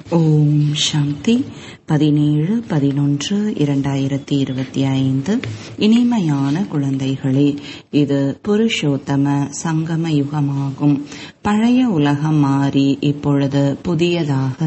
ஓம் சாந்தி பதினேழு பதினொன்று இரண்டாயிரத்தி இருபத்தி ஐந்து இனிமையான குழந்தைகளே இது புருஷோத்தம சங்கம யுகமாகும் பழைய உலகம் மாறி இப்பொழுது புதியதாக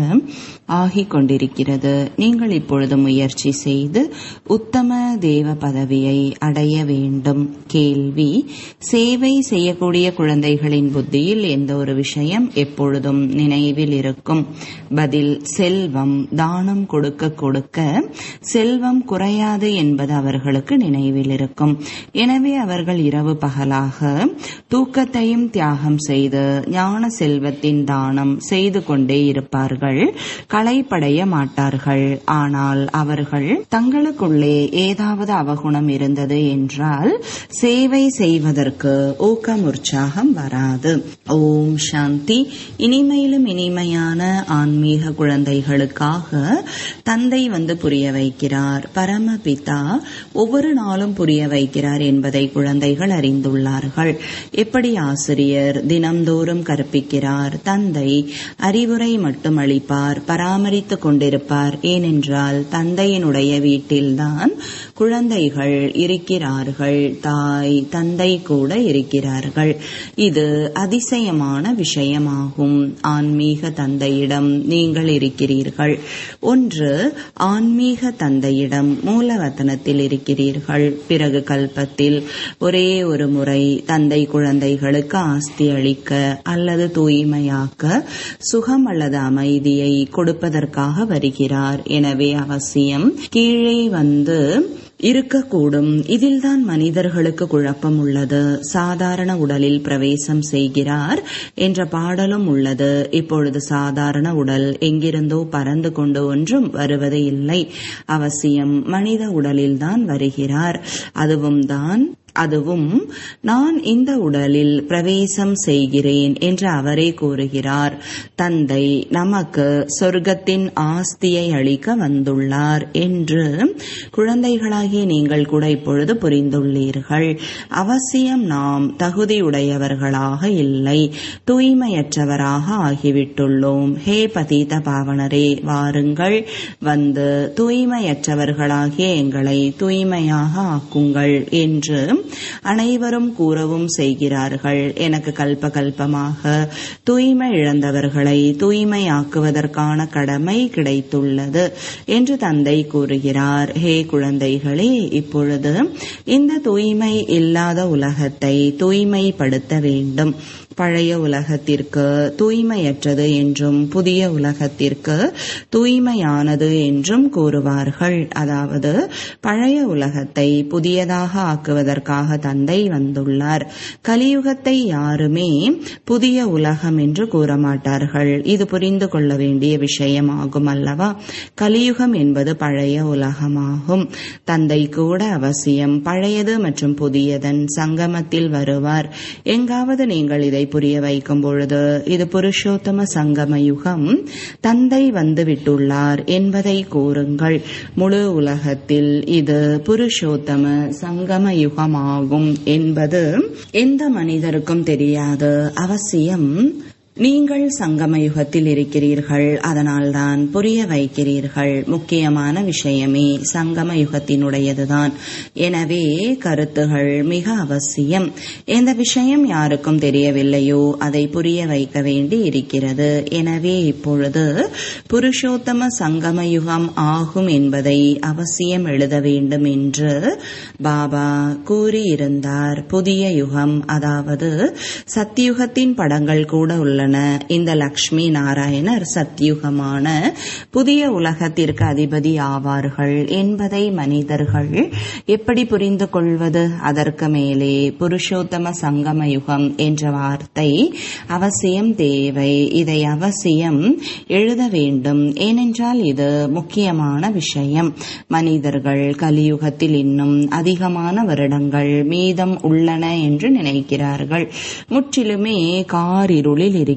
ஆகிக் கொண்டிருக்கிறது நீங்கள் இப்பொழுது முயற்சி செய்து உத்தம தேவ பதவியை அடைய வேண்டும் கேள்வி சேவை செய்யக்கூடிய குழந்தைகளின் புத்தியில் எந்த ஒரு விஷயம் எப்பொழுதும் நினைவில் இருக்கும் பதில் செல்வம் தானம் கொடுக்க கொடுக்க செல்வம் குறையாது என்பது அவர்களுக்கு நினைவில் இருக்கும் எனவே அவர்கள் இரவு பகலாக தூக்கத்தையும் தியாகம் செய்து ஞான செல்வத்தின் தானம் செய்து கொண்டே இருப்பார்கள் களைப்படைய மாட்டார்கள் ஆனால் அவர்கள் தங்களுக்குள்ளே ஏதாவது அவகுணம் இருந்தது என்றால் சேவை செய்வதற்கு ஊக்கம் உற்சாகம் வராது ஓம் சாந்தி இனிமையிலும் இனிமையான ஆன்மீக குழந்தைகளுக்காக தந்தை வந்து புரிய வைக்கிறார் பரமபிதா ஒவ்வொரு நாளும் புரிய வைக்கிறார் என்பதை குழந்தைகள் அறிந்துள்ளார்கள் எப்படி ஆசிரியர் தினம்தோறும் கற்பிக்கிறார் தந்தை அறிவுரை மட்டும் அளிப்பார் பராமரித்துக் கொண்டிருப்பார் ஏனென்றால் தந்தையினுடைய வீட்டில்தான் குழந்தைகள் இருக்கிறார்கள் தாய் தந்தை கூட இருக்கிறார்கள் இது அதிசயமான விஷயமாகும் ஆன்மீக தந்தையிடம் நீங்கள் இருக்கிறீர்கள் ஒன்று ஆன்மீக தந்தையிடம் மூலவத்தனத்தில் இருக்கிறீர்கள் பிறகு கல்பத்தில் ஒரே ஒரு முறை தந்தை குழந்தைகளுக்கு ஆஸ்தி அளிக்க அல்லது தூய்மையாக்க சுகம் அல்லது அமைதியை கொடுப்பதற்காக வருகிறார் எனவே அவசியம் கீழே வந்து இருக்கக்கூடும் இதில்தான் மனிதர்களுக்கு குழப்பம் உள்ளது சாதாரண உடலில் பிரவேசம் செய்கிறார் என்ற பாடலும் உள்ளது இப்பொழுது சாதாரண உடல் எங்கிருந்தோ பறந்து கொண்டு ஒன்றும் வருவது இல்லை அவசியம் மனித உடலில்தான் வருகிறார் அதுவும் தான் அதுவும் நான் இந்த உடலில் பிரவேசம் செய்கிறேன் என்று அவரே கூறுகிறார் தந்தை நமக்கு சொர்க்கத்தின் ஆஸ்தியை அளிக்க வந்துள்ளார் என்று குழந்தைகளாகிய நீங்கள் கூட இப்பொழுது புரிந்துள்ளீர்கள் அவசியம் நாம் தகுதியுடையவர்களாக இல்லை தூய்மையற்றவராக ஆகிவிட்டுள்ளோம் ஹே பதீத பாவனரே வாருங்கள் வந்து தூய்மையற்றவர்களாகிய எங்களை தூய்மையாக ஆக்குங்கள் என்று அனைவரும் கூறவும் செய்கிறார்கள் எனக்கு கல்ப கல்பமாக தூய்மை இழந்தவர்களை தூய்மையாக்குவதற்கான கடமை கிடைத்துள்ளது என்று தந்தை கூறுகிறார் ஹே குழந்தைகளே இப்பொழுது இந்த தூய்மை இல்லாத உலகத்தை தூய்மைப்படுத்த வேண்டும் பழைய உலகத்திற்கு தூய்மையற்றது என்றும் புதிய உலகத்திற்கு தூய்மையானது என்றும் கூறுவார்கள் அதாவது பழைய உலகத்தை புதியதாக ஆக்குவதற்காக தந்தை வந்துள்ளார் கலியுகத்தை யாருமே புதிய உலகம் என்று கூற மாட்டார்கள் இது புரிந்து கொள்ள வேண்டிய விஷயமாகும் அல்லவா கலியுகம் என்பது பழைய உலகமாகும் தந்தை கூட அவசியம் பழையது மற்றும் புதியதன் சங்கமத்தில் வருவார் எங்காவது நீங்கள் இதை புரிய வைக்கும் பொழுது இது புருஷோத்தம சங்கம யுகம் தந்தை வந்து விட்டுள்ளார் என்பதை கூறுங்கள் முழு உலகத்தில் இது புருஷோத்தம சங்கம யுகமாகும் என்பது எந்த மனிதருக்கும் தெரியாது அவசியம் நீங்கள் சங்கம யுகத்தில் இருக்கிறீர்கள் அதனால்தான் புரிய வைக்கிறீர்கள் முக்கியமான விஷயமே சங்கம யுகத்தினுடையதுதான் எனவே கருத்துகள் மிக அவசியம் எந்த விஷயம் யாருக்கும் தெரியவில்லையோ அதை புரிய வைக்க வேண்டி இருக்கிறது எனவே இப்பொழுது புருஷோத்தம சங்கம யுகம் ஆகும் என்பதை அவசியம் எழுத வேண்டும் என்று பாபா கூறியிருந்தார் புதிய யுகம் அதாவது சத்தியுகத்தின் படங்கள் கூட உள்ளன இந்த லக்ஷ்மி நாராயணர் சத்தியுகமான புதிய உலகத்திற்கு அதிபதி ஆவார்கள் என்பதை மனிதர்கள் எப்படி புரிந்து கொள்வது அதற்கு மேலே புருஷோத்தம சங்கம யுகம் என்ற வார்த்தை அவசியம் தேவை இதை அவசியம் எழுத வேண்டும் ஏனென்றால் இது முக்கியமான விஷயம் மனிதர்கள் கலியுகத்தில் இன்னும் அதிகமான வருடங்கள் மீதம் உள்ளன என்று நினைக்கிறார்கள் முற்றிலுமே காரிருளில் இருக்கிறார்கள்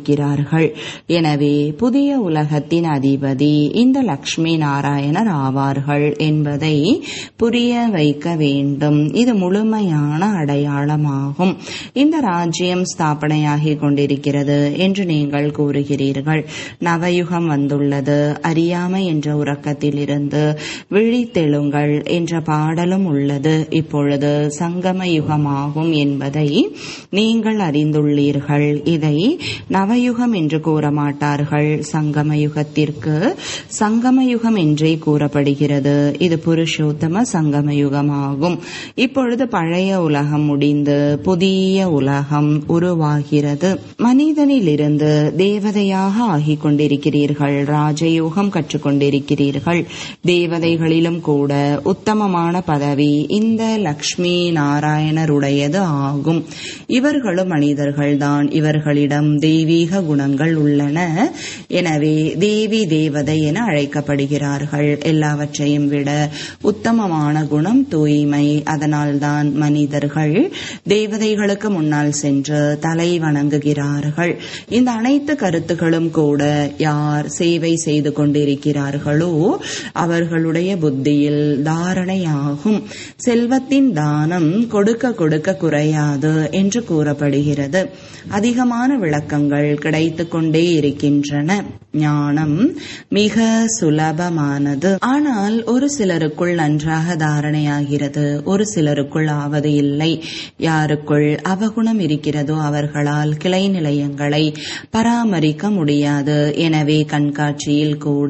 இருக்கிறார்கள் எனவே புதிய உலகத்தின் அதிபதி இந்த லக்ஷ்மி நாராயணர் ஆவார்கள் என்பதை புரிய வைக்க வேண்டும் இது முழுமையான அடையாளமாகும் இந்த ராஜ்யம் ஸ்தாபனையாகி கொண்டிருக்கிறது என்று நீங்கள் கூறுகிறீர்கள் நவயுகம் வந்துள்ளது அறியாமை என்ற உறக்கத்திலிருந்து விழித்தெழுங்கள் என்ற பாடலும் உள்ளது இப்பொழுது சங்கம யுகமாகும் என்பதை நீங்கள் அறிந்துள்ளீர்கள் இதை நவயுகம் என்று கூற மாட்டார்கள் சங்கம யுகத்திற்கு சங்கம யுகம் என்றே கூறப்படுகிறது இது புருஷோத்தம சங்கம யுகமாகும் இப்பொழுது பழைய உலகம் முடிந்து புதிய உலகம் உருவாகிறது மனிதனிலிருந்து தேவதையாக ஆகிக் கொண்டிருக்கிறீர்கள் ராஜயோகம் கற்றுக்கொண்டிருக்கிறீர்கள் தேவதைகளிலும் கூட உத்தமமான பதவி இந்த லக்ஷ்மி நாராயணருடையது ஆகும் இவர்களும் மனிதர்கள்தான் இவர்களிடம் தெய்வீக குணங்கள் உள்ளன எனவே தேவி தேவதை என அழைக்கப்படுகிறார்கள் எல்லாவற்றையும் விட உத்தமமான குணம் தூய்மை அதனால்தான் மனிதர்கள் தேவதைகளுக்கு முன்னால் சென்று தலை வணங்குகிறார்கள் இந்த அனைத்து கருத்துகளும் கூட யார் சேவை செய்து கொண்டிருக்கிறார்களோ அவர்களுடைய புத்தியில் தாரணையாகும் செல்வத்தின் தானம் கொடுக்க கொடுக்க குறையாது என்று கூறப்படுகிறது அதிகமான விளக்கங்கள் கிடைத்துக் கொண்டே இருக்கின்றன ஞானம் மிக சுலபமானது ஆனால் ஒரு சிலருக்குள் நன்றாக தாரணையாகிறது ஒரு சிலருக்குள் ஆவது இல்லை யாருக்குள் அவகுணம் இருக்கிறதோ அவர்களால் கிளை நிலையங்களை பராமரிக்க முடியாது எனவே கண்காட்சியில் கூட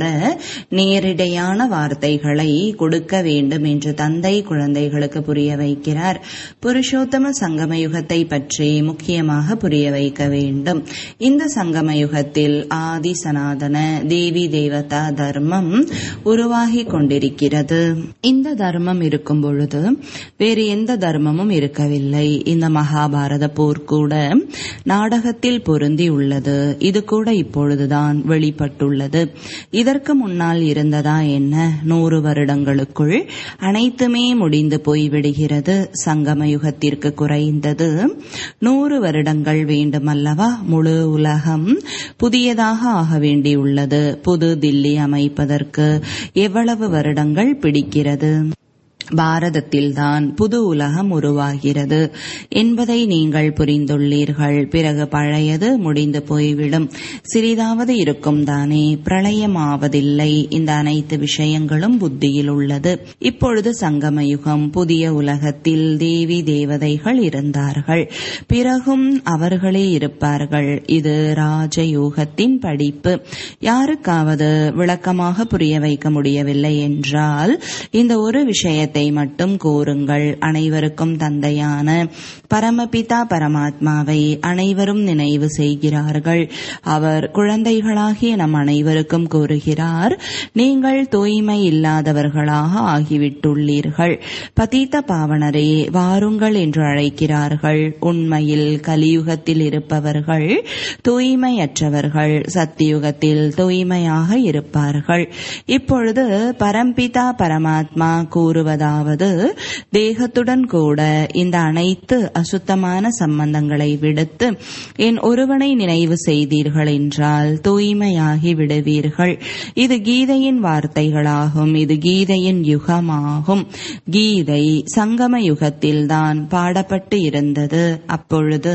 நேரிடையான வார்த்தைகளை கொடுக்க வேண்டும் என்று தந்தை குழந்தைகளுக்கு புரிய வைக்கிறார் புருஷோத்தம சங்கம யுகத்தை பற்றி முக்கியமாக புரிய வைக்க வேண்டும் இந்த சங்கம யுகத்தில் ஆதி சனாதன தேவி தேவதா தர்மம் உருவாகி கொண்டிருக்கிறது இந்த தர்மம் இருக்கும் பொழுது வேறு எந்த தர்மமும் இருக்கவில்லை இந்த மகாபாரத போர் கூட நாடகத்தில் பொருந்தி உள்ளது இது கூட இப்பொழுதுதான் வெளிப்பட்டுள்ளது இதற்கு முன்னால் இருந்ததா என்ன நூறு வருடங்களுக்குள் அனைத்துமே முடிந்து போய்விடுகிறது சங்கம யுகத்திற்கு குறைந்தது நூறு வருடங்கள் வேண்டுமல்லவா முழு உலகம் புதியதாக ஆக வேண்டியுள்ளது புது தில்லி அமைப்பதற்கு எவ்வளவு வருடங்கள் பிடிக்கிறது பாரதத்தில்தான் புது உலகம் உருவாகிறது என்பதை நீங்கள் புரிந்துள்ளீர்கள் பிறகு பழையது முடிந்து போய்விடும் சிறிதாவது இருக்கும் தானே பிரளயமாவதில்லை இந்த அனைத்து விஷயங்களும் புத்தியில் உள்ளது இப்பொழுது சங்கம யுகம் புதிய உலகத்தில் தேவி தேவதைகள் இருந்தார்கள் பிறகும் அவர்களே இருப்பார்கள் இது ராஜயோகத்தின் படிப்பு யாருக்காவது விளக்கமாக புரிய வைக்க முடியவில்லை என்றால் இந்த ஒரு விஷயத்தை விஷயத்தை மட்டும் கூறுங்கள் அனைவருக்கும் தந்தையான பரமபிதா பரமாத்மாவை அனைவரும் நினைவு செய்கிறார்கள் அவர் குழந்தைகளாகிய நம் அனைவருக்கும் கூறுகிறார் நீங்கள் தூய்மை இல்லாதவர்களாக ஆகிவிட்டுள்ளீர்கள் பதீத்த பாவனரே வாருங்கள் என்று அழைக்கிறார்கள் உண்மையில் கலியுகத்தில் இருப்பவர்கள் தூய்மையற்றவர்கள் சத்தியுகத்தில் தூய்மையாக இருப்பார்கள் இப்பொழுது பரம்பிதா பரமாத்மா கூறுவதாவது தேகத்துடன் கூட இந்த அனைத்து அசுத்தமான சம்பந்தங்களை விடுத்து என் ஒருவனை நினைவு செய்தீர்கள் என்றால் தூய்மையாகி விடுவீர்கள் இது கீதையின் வார்த்தைகளாகும் இது கீதையின் யுகமாகும் கீதை சங்கம யுகத்தில்தான் பாடப்பட்டு இருந்தது அப்பொழுது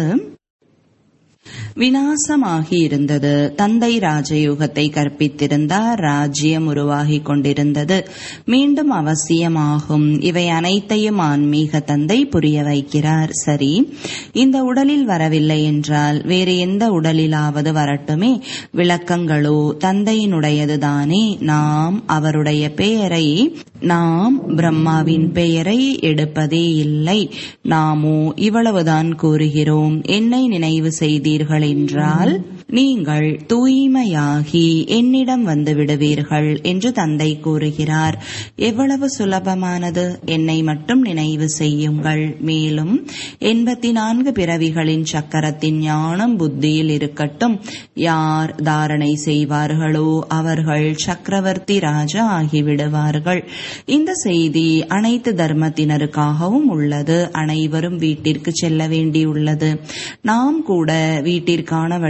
வினாசமாகி இருந்தது தந்தை ராஜயோகத்தை கற்பித்திருந்தார் ராஜ்யம் உருவாகி கொண்டிருந்தது மீண்டும் அவசியமாகும் இவை அனைத்தையும் ஆன்மீக தந்தை புரிய வைக்கிறார் சரி இந்த உடலில் வரவில்லை என்றால் வேறு எந்த உடலிலாவது வரட்டுமே விளக்கங்களோ தந்தையினுடையதுதானே நாம் அவருடைய பெயரை நாம் பிரம்மாவின் பெயரை எடுப்பதே இல்லை நாமோ இவ்வளவுதான் கூறுகிறோம் என்னை நினைவு செய்தீர்கள் என்றால் நீங்கள் தூய்மையாகி என்னிடம் வந்து விடுவீர்கள் என்று தந்தை கூறுகிறார் எவ்வளவு சுலபமானது என்னை மட்டும் நினைவு செய்யுங்கள் மேலும் எண்பத்தி நான்கு பிறவிகளின் சக்கரத்தின் ஞானம் புத்தியில் இருக்கட்டும் யார் தாரணை செய்வார்களோ அவர்கள் சக்கரவர்த்தி ராஜா ஆகிவிடுவார்கள் இந்த செய்தி அனைத்து தர்மத்தினருக்காகவும் உள்ளது அனைவரும் வீட்டிற்கு செல்ல வேண்டியுள்ளது நாம் கூட வீட்டிற்கான வழியை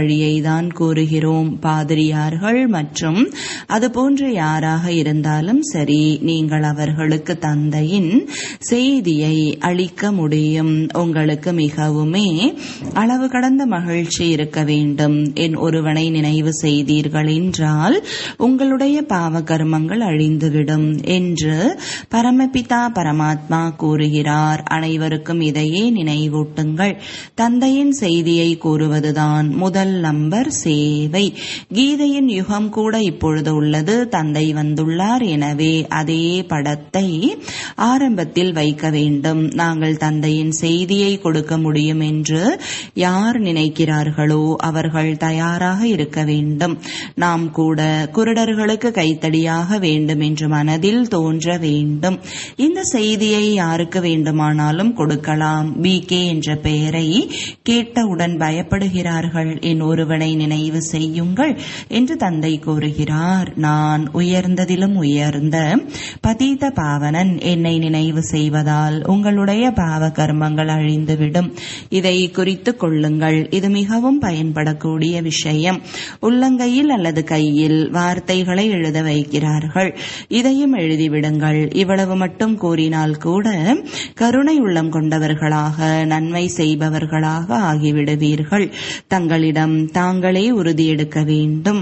தான் கூறுகிறோம் பாதிரியார்கள் மற்றும் அதுபோன்ற யாராக இருந்தாலும் சரி நீங்கள் அவர்களுக்கு தந்தையின் செய்தியை அளிக்க முடியும் உங்களுக்கு மிகவுமே அளவு கடந்த மகிழ்ச்சி இருக்க வேண்டும் என் ஒருவனை நினைவு செய்தீர்கள் என்றால் உங்களுடைய பாவ கர்மங்கள் அழிந்துவிடும் என்று பரமபிதா பரமாத்மா கூறுகிறார் அனைவருக்கும் இதையே நினைவூட்டுங்கள் தந்தையின் செய்தியை கூறுவதுதான் முதல் நம்பர் சேவை கீதையின் யுகம் கூட இப்பொழுது உள்ளது தந்தை வந்துள்ளார் எனவே அதே படத்தை ஆரம்பத்தில் வைக்க வேண்டும் நாங்கள் தந்தையின் செய்தியை கொடுக்க முடியும் என்று யார் நினைக்கிறார்களோ அவர்கள் தயாராக இருக்க வேண்டும் நாம் கூட குருடர்களுக்கு கைத்தடியாக வேண்டும் என்று மனதில் தோன்ற வேண்டும் இந்த செய்தியை யாருக்கு வேண்டுமானாலும் கொடுக்கலாம் பி கே என்ற பெயரை கேட்டவுடன் பயப்படுகிறார்கள் என் ஒருவனை நினைவு செய்யுங்கள் என்று தந்தை கூறுகிறார் நான் உயர்ந்ததிலும் உயர்ந்த பதீத பாவனன் என்னை நினைவு செய்வதால் உங்களுடைய பாவ கர்மங்கள் அழிந்துவிடும் இதை குறித்து கொள்ளுங்கள் இது மிகவும் பயன்படக்கூடிய விஷயம் உள்ளங்கையில் அல்லது கையில் வார்த்தைகளை எழுத வைக்கிறார்கள் இதையும் எழுதிவிடுங்கள் இவ்வளவு மட்டும் கூறினால் கூட கருணை உள்ளம் கொண்டவர்களாக நன்மை செய்பவர்களாக ஆகிவிடுவீர்கள் தங்களிடம் தாங்களே உறுதியெடுக்க வேண்டும்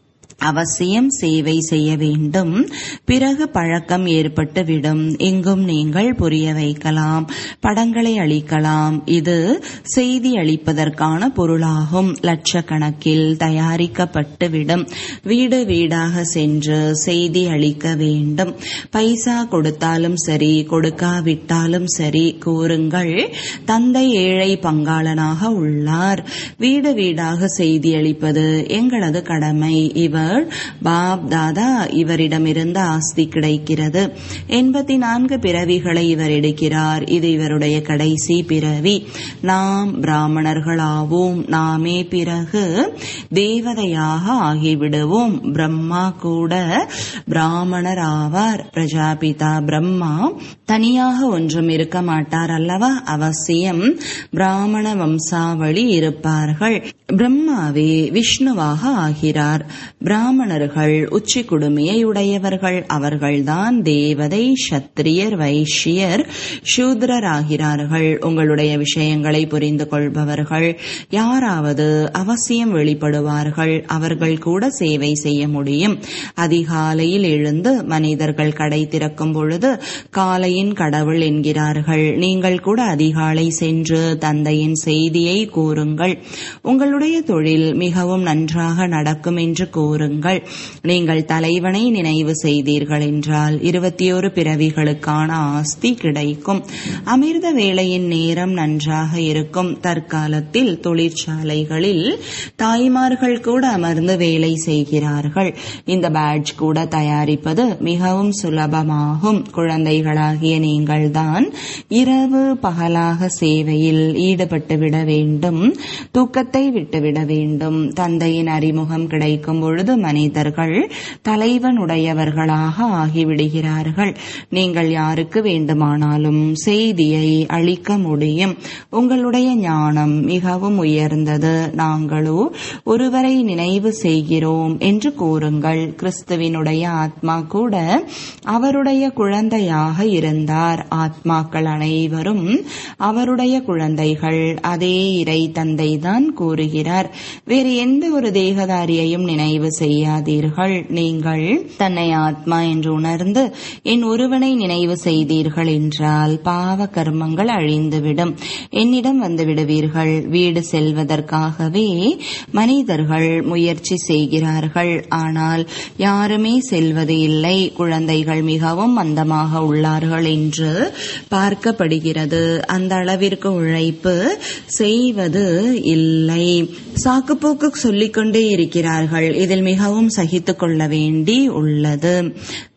அவசியம் சேவை செய்ய வேண்டும் பிறகு பழக்கம் ஏற்பட்டுவிடும் எங்கும் நீங்கள் புரிய வைக்கலாம் படங்களை அளிக்கலாம் இது செய்தி அளிப்பதற்கான பொருளாகும் லட்சக்கணக்கில் தயாரிக்கப்பட்டுவிடும் வீடு வீடாக சென்று செய்தி அளிக்க வேண்டும் பைசா கொடுத்தாலும் சரி கொடுக்காவிட்டாலும் சரி கூறுங்கள் தந்தை ஏழை பங்காளனாக உள்ளார் வீடு வீடாக செய்தி அளிப்பது எங்களது கடமை இவர் பாப் தாதா இவரிடமிருந்து ஆஸ்தி கிடைக்கிறது எண்பத்தி நான்கு பிறவிகளை இவர் எடுக்கிறார் இது இவருடைய கடைசி பிறவி நாம் பிராமணர்களாவோம் நாமே பிறகு தேவதையாக ஆகிவிடுவோம் பிரம்மா கூட பிராமணர் ஆவார் பிரஜாபிதா பிரம்மா தனியாக ஒன்றும் இருக்க மாட்டார் அல்லவா அவசியம் பிராமண வம்சாவளி இருப்பார்கள் பிரம்மாவே விஷ்ணுவாக ஆகிறார் பிராமணர்கள் உச்சி குடுமையை உடையவர்கள் அவர்கள்தான் தேவதை சத்திரியர் வைஷ்யர் சூத்ரராகிறார்கள் உங்களுடைய விஷயங்களை புரிந்து கொள்பவர்கள் யாராவது அவசியம் வெளிப்படுவார்கள் அவர்கள் கூட சேவை செய்ய முடியும் அதிகாலையில் எழுந்து மனிதர்கள் கடை திறக்கும் பொழுது காலையின் கடவுள் என்கிறார்கள் நீங்கள் கூட அதிகாலை சென்று தந்தையின் செய்தியை கூறுங்கள் உங்களுடைய தொழில் மிகவும் நன்றாக நடக்கும் என்று கூறுங்கள் நீங்கள் தலைவனை நினைவு செய்தீர்கள் என்றால் இருபத்தி ஒரு பிறவிகளுக்கான ஆஸ்தி கிடைக்கும் அமிர்த வேளையின் நேரம் நன்றாக இருக்கும் தற்காலத்தில் தொழிற்சாலைகளில் தாய்மார்கள் கூட அமர்ந்து வேலை செய்கிறார்கள் இந்த பேட்ச் கூட தயாரிப்பது மிகவும் சுலபமாகும் குழந்தைகளாகிய நீங்கள்தான் இரவு பகலாக சேவையில் ஈடுபட்டு விட வேண்டும் தூக்கத்தை விட்டுவிட வேண்டும் தந்தையின் அறிமுகம் கிடைக்கும் பொழுது மனிதர்கள் தலைவனுடையவர்களாக ஆகிவிடுகிறார்கள் நீங்கள் யாருக்கு வேண்டுமானாலும் செய்தியை அளிக்க முடியும் உங்களுடைய ஞானம் மிகவும் உயர்ந்தது நாங்களோ ஒருவரை நினைவு செய்கிறோம் என்று கூறுங்கள் கிறிஸ்துவினுடைய ஆத்மா கூட அவருடைய குழந்தையாக இருந்தார் ஆத்மாக்கள் அனைவரும் அவருடைய குழந்தைகள் அதே இறை தந்தை தான் கூறுகிறார் வேறு எந்த ஒரு தேகதாரியையும் நினைவு செய்யாதீர்கள் நீங்கள் தன்னை ஆத்மா என்று உணர்ந்து என் ஒருவனை நினைவு செய்தீர்கள் என்றால் பாவ கர்மங்கள் அழிந்துவிடும் என்னிடம் வந்து விடுவீர்கள் வீடு செல்வதற்காகவே மனிதர்கள் முயற்சி செய்கிறார்கள் ஆனால் யாருமே செல்வது இல்லை குழந்தைகள் மிகவும் மந்தமாக உள்ளார்கள் என்று பார்க்கப்படுகிறது அந்த அளவிற்கு உழைப்பு செய்வது இல்லை சாக்குப்போக்கு சொல்லிக்கொண்டே இருக்கிறார்கள் இதில் மிகவும் சகித்துக் கொள்ள வேண்டி உள்ளது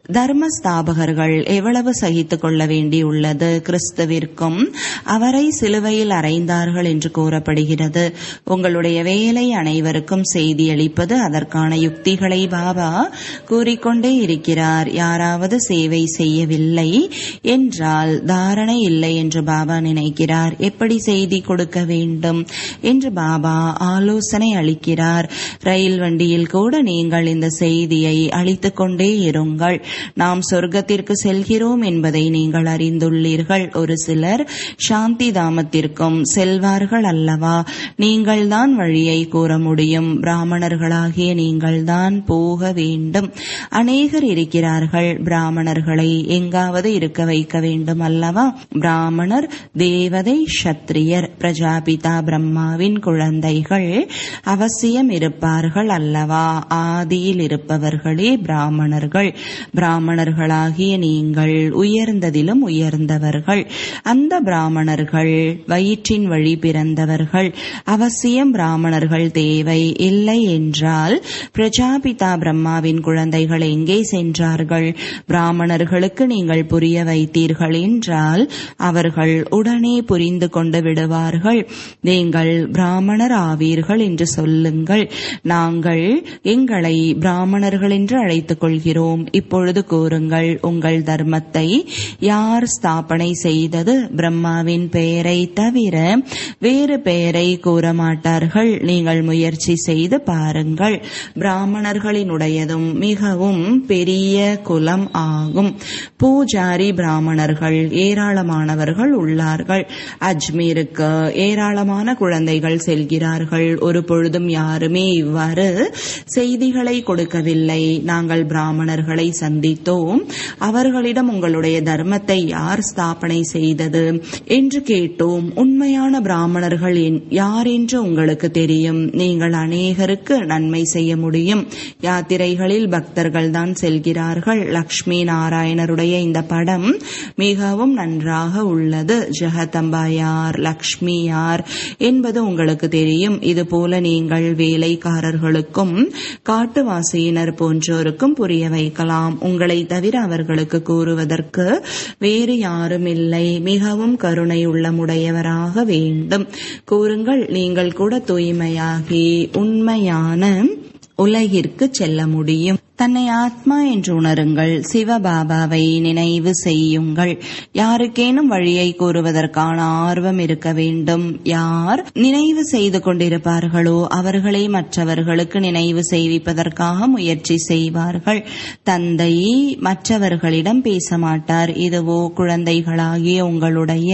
தர்மஸ்தாபகர்கள் எவ்வளவு சகித்துக் கொள்ள வேண்டியுள்ளது கிறிஸ்துவிற்கும் அவரை சிலுவையில் அறைந்தார்கள் என்று கூறப்படுகிறது உங்களுடைய வேலை அனைவருக்கும் செய்தியளிப்பது அதற்கான யுக்திகளை பாபா கூறிக்கொண்டே இருக்கிறார் யாராவது சேவை செய்யவில்லை என்றால் தாரணை இல்லை என்று பாபா நினைக்கிறார் எப்படி செய்தி கொடுக்க வேண்டும் என்று பாபா ஆலோசனை அளிக்கிறார் ரயில் வண்டியில் கூட நீங்கள் இந்த செய்தியை அளித்துக் கொண்டே இருங்கள் நாம் சொர்க்கத்திற்கு செல்கிறோம் என்பதை நீங்கள் அறிந்துள்ளீர்கள் ஒரு சிலர் சாந்தி தாமத்திற்கும் செல்வார்கள் அல்லவா நீங்கள்தான் வழியை கூற முடியும் பிராமணர்களாகிய நீங்கள்தான் போக வேண்டும் அநேகர் இருக்கிறார்கள் பிராமணர்களை எங்காவது இருக்க வைக்க வேண்டும் அல்லவா பிராமணர் தேவதை சத்திரியர் பிரஜாபிதா பிரம்மாவின் குழந்தைகள் அவசியம் இருப்பார்கள் அல்லவா ஆதியில் இருப்பவர்களே பிராமணர்கள் பிராமணர்களாகிய நீங்கள் உயர்ந்ததிலும் உயர்ந்தவர்கள் அந்த பிராமணர்கள் வயிற்றின் வழி பிறந்தவர்கள் அவசியம் பிராமணர்கள் தேவை இல்லை என்றால் பிரஜாபிதா பிரம்மாவின் குழந்தைகள் எங்கே சென்றார்கள் பிராமணர்களுக்கு நீங்கள் புரிய வைத்தீர்கள் என்றால் அவர்கள் உடனே புரிந்து கொண்டு விடுவார்கள் நீங்கள் பிராமணர் ஆவீர்கள் என்று சொல்லுங்கள் நாங்கள் எங்களை பிராமணர்கள் என்று அழைத்துக் கொள்கிறோம் இப்பொழுது கூறுங்கள் உங்கள் தர்மத்தை யார் ஸ்தாபனை செய்தது பிரம்மாவின் பெயரை தவிர வேறு பெயரை கூற மாட்டார்கள் நீங்கள் முயற்சி செய்து பாருங்கள் பிராமணர்களினுடையதும் மிகவும் பெரிய குலம் ஆகும் பூஜாரி பிராமணர்கள் ஏராளமானவர்கள் உள்ளார்கள் அஜ்மீருக்கு ஏராளமான குழந்தைகள் செல்கிறார்கள் ஒரு பொழுதும் யாருமே இவ்வாறு செய்திகளை கொடுக்கவில்லை நாங்கள் பிராமணர்களை சந்தித்தோம் அவர்களிடம் உங்களுடைய தர்மத்தை யார் ஸ்தாபனை செய்தது என்று கேட்டோம் உண்மையான பிராமணர்கள் யார் என்று உங்களுக்கு தெரியும் நீங்கள் அநேகருக்கு நன்மை செய்ய முடியும் யாத்திரைகளில் பக்தர்கள் தான் செல்கிறார்கள் லக்ஷ்மி நாராயணருடைய இந்த படம் மிகவும் நன்றாக உள்ளது ஜெகதம்பா யார் லக்ஷ்மி யார் என்பது உங்களுக்கு தெரியும் இதுபோல நீங்கள் வேலைக்காரர்களுக்கும் காட்டுவாசியினர் போன்றோருக்கும் புரிய வைக்கலாம் உங்களை தவிர அவர்களுக்கு கூறுவதற்கு வேறு யாரும் இல்லை மிகவும் கருணை உள்ளமுடையவராக வேண்டும் கூறுங்கள் நீங்கள் கூட தூய்மையாகி உண்மையான உலகிற்கு செல்ல முடியும் தன்னை ஆத்மா என்று உணருங்கள் சிவபாபாவை நினைவு செய்யுங்கள் யாருக்கேனும் வழியை கூறுவதற்கான ஆர்வம் இருக்க வேண்டும் யார் நினைவு செய்து கொண்டிருப்பார்களோ அவர்களே மற்றவர்களுக்கு நினைவு செய்விப்பதற்காக முயற்சி செய்வார்கள் தந்தை மற்றவர்களிடம் பேச மாட்டார் இதுவோ குழந்தைகளாகிய உங்களுடைய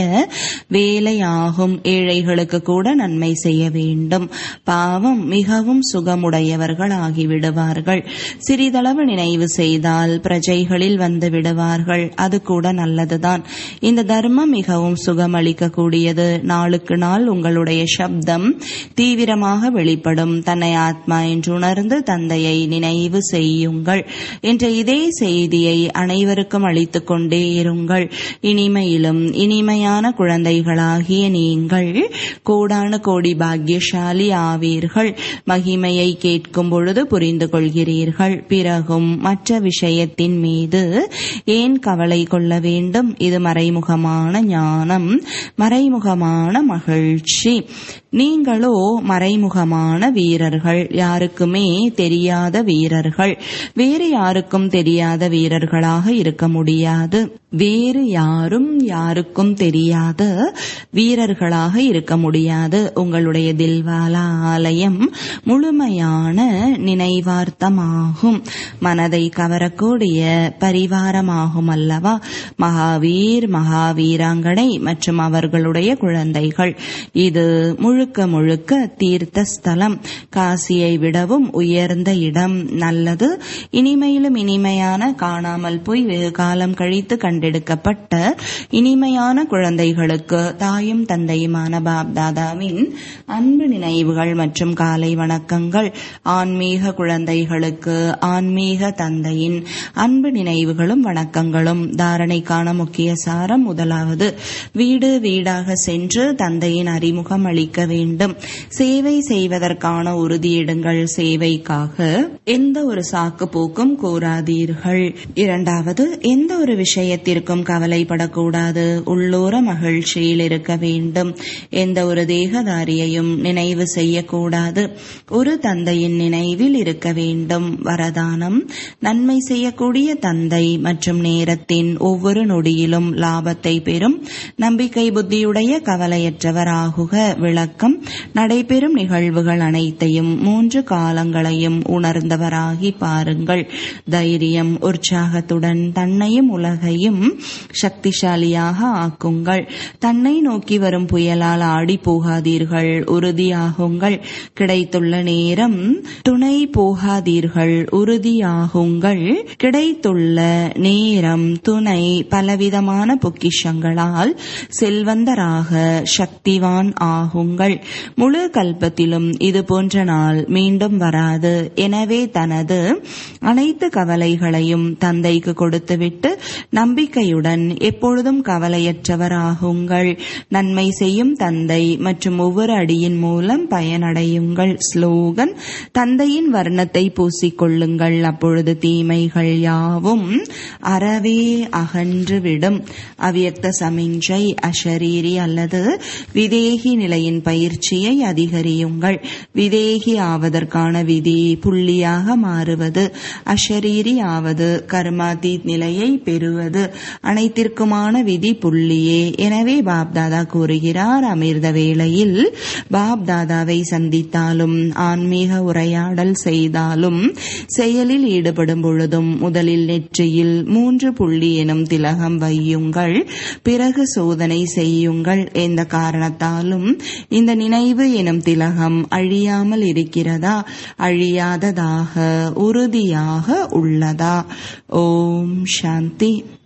வேலையாகும் ஏழைகளுக்கு கூட நன்மை செய்ய வேண்டும் பாவம் மிகவும் சுகமுடையவர்கள் ஆகிவிடுவார்கள் சிறிதளவு நினைவு செய்தால் பிரஜைகளில் வந்து விடுவார்கள் அது கூட நல்லதுதான் இந்த தர்மம் மிகவும் சுகமளிக்கக்கூடியது நாளுக்கு நாள் உங்களுடைய சப்தம் தீவிரமாக வெளிப்படும் தன்னை ஆத்மா என்று உணர்ந்து தந்தையை நினைவு செய்யுங்கள் என்ற இதே செய்தியை அனைவருக்கும் அளித்துக் கொண்டே இருங்கள் இனிமையிலும் இனிமையான குழந்தைகளாகிய நீங்கள் கோடான கோடி பாக்கியசாலி ஆவீர்கள் மகிமையை கேட்கும் பொழுது புரிந்து கொள்கிறீர்கள் பிறகும் மற்ற விஷயத்தின் மீது ஏன் கவலை கொள்ள வேண்டும் இது மறைமுகமான ஞானம் மறைமுகமான மகிழ்ச்சி நீங்களோ மறைமுகமான வீரர்கள் யாருக்குமே தெரியாத வீரர்கள் வேறு யாருக்கும் தெரியாத வீரர்களாக இருக்க முடியாது வேறு யாரும் யாருக்கும் தெரியாத வீரர்களாக இருக்க முடியாது உங்களுடைய தில்வாலா ஆலயம் முழுமையான நினைவார்த்தமாகும் மனதை கவரக்கூடிய பரிவாரமாகும் அல்லவா மகாவீர் மகாவீராங்கனை மற்றும் அவர்களுடைய குழந்தைகள் இது முழுக்க முழுக்க தீர்த்த ஸ்தலம் காசியை விடவும் உயர்ந்த இடம் நல்லது இனிமையிலும் இனிமையான காணாமல் போய் வெகு காலம் கழித்து கண்டெடுக்கப்பட்ட இனிமையான குழந்தைகளுக்கு தாயும் தந்தையுமான பாப் தாதாவின் அன்பு நினைவுகள் மற்றும் காலை வணக்கங்கள் ஆன்மீக குழந்தைகளுக்கு ஆன்மீக தந்தையின் அன்பு நினைவுகளும் வணக்கங்களும் தாரணைக்கான முக்கிய சாரம் முதலாவது வீடு வீடாக சென்று தந்தையின் அறிமுகம் அளிக்க வேண்டும் சேவை செய்வதற்கான உறுதியிடுங்கள் சேவைக்காக எந்த ஒரு சாக்கு போக்கும் கூறாதீர்கள் இரண்டாவது எந்த ஒரு விஷயத்திற்கும் கவலைப்படக்கூடாது உள்ளூர மகிழ்ச்சியில் இருக்க வேண்டும் எந்த ஒரு தேகதாரியையும் நினைவு செய்யக்கூடாது ஒரு தந்தையின் நினைவில் இருக்க வேண்டும் வரதானம் நன்மை செய்யக்கூடிய தந்தை மற்றும் நேரத்தின் ஒவ்வொரு நொடியிலும் லாபத்தை பெறும் நம்பிக்கை புத்தியுடைய கவலையற்றவராகுக விளக்கம் நடைபெறும் நிகழ்வுகள் அனைத்தையும் மூன்று காலங்களையும் உணர்ந்தவராகி பாருங்கள் தைரியம் உற்சாகத்துடன் தன்னையும் உலகையும் சக்திசாலியாக ஆக்குங்கள் தன்னை நோக்கி வரும் புயலால் ஆடி போகாதீர்கள் உறுதியாகுங்கள் கிடைத்துள்ள நேரம் துணை போகாதீர்கள் உறுதியாகுங்கள் கிடைத்துள்ள நேரம் துணை பலவிதமான பொக்கிஷங்களால் செல்வந்தராக சக்திவான் ஆகுங்கள் முழு கல்பத்திலும் இது போன்ற நாள் மீண்டும் வராது எனவே தனது அனைத்து கவலைகளையும் தந்தைக்கு கொடுத்துவிட்டு நம்பிக்கையுடன் எப்பொழுதும் கவலையற்றவராகுங்கள் நன்மை செய்யும் தந்தை மற்றும் ஒவ்வொரு அடியின் மூலம் பயனடையுங்கள் ஸ்லோகன் தந்தையின் வர்ணத்தை பூசிக்கொள்ளுங்கள் அப்பொழுது தீமைகள் யாவும் அறவே அகன்றுவிடும் அவ்யக்த சமிஞ்சை அஷரீரி அல்லது விதேகி நிலையின் பயிற்சியை அதிகரியுங்கள் விதேகி ஆவதற்கான விதி புள்ளியாக மாறுவது அஷரீரி ஆவது கர்மாதீத் நிலையை பெறுவது அனைத்திற்குமான விதி புள்ளியே எனவே பாப்தாதா கூறுகிறார் அமிர்த வேளையில் பாப்தாதாவை சந்தித்தாலும் ஆன்மீக உரையாடல் செய்தாலும் செயலில் ஈடுபடும் பொழுதும் முதலில் நெற்றியில் மூன்று புள்ளி எனும் திலகம் வையுங்கள் பிறகு சோதனை செய்யுங்கள் எந்த காரணத்தாலும் இந்த நினைவு எனும் திலகம் அழியாமல் இருக்கிறதா அழியாததாக உறுதியாக உள்ளதா ஓம் சாந்தி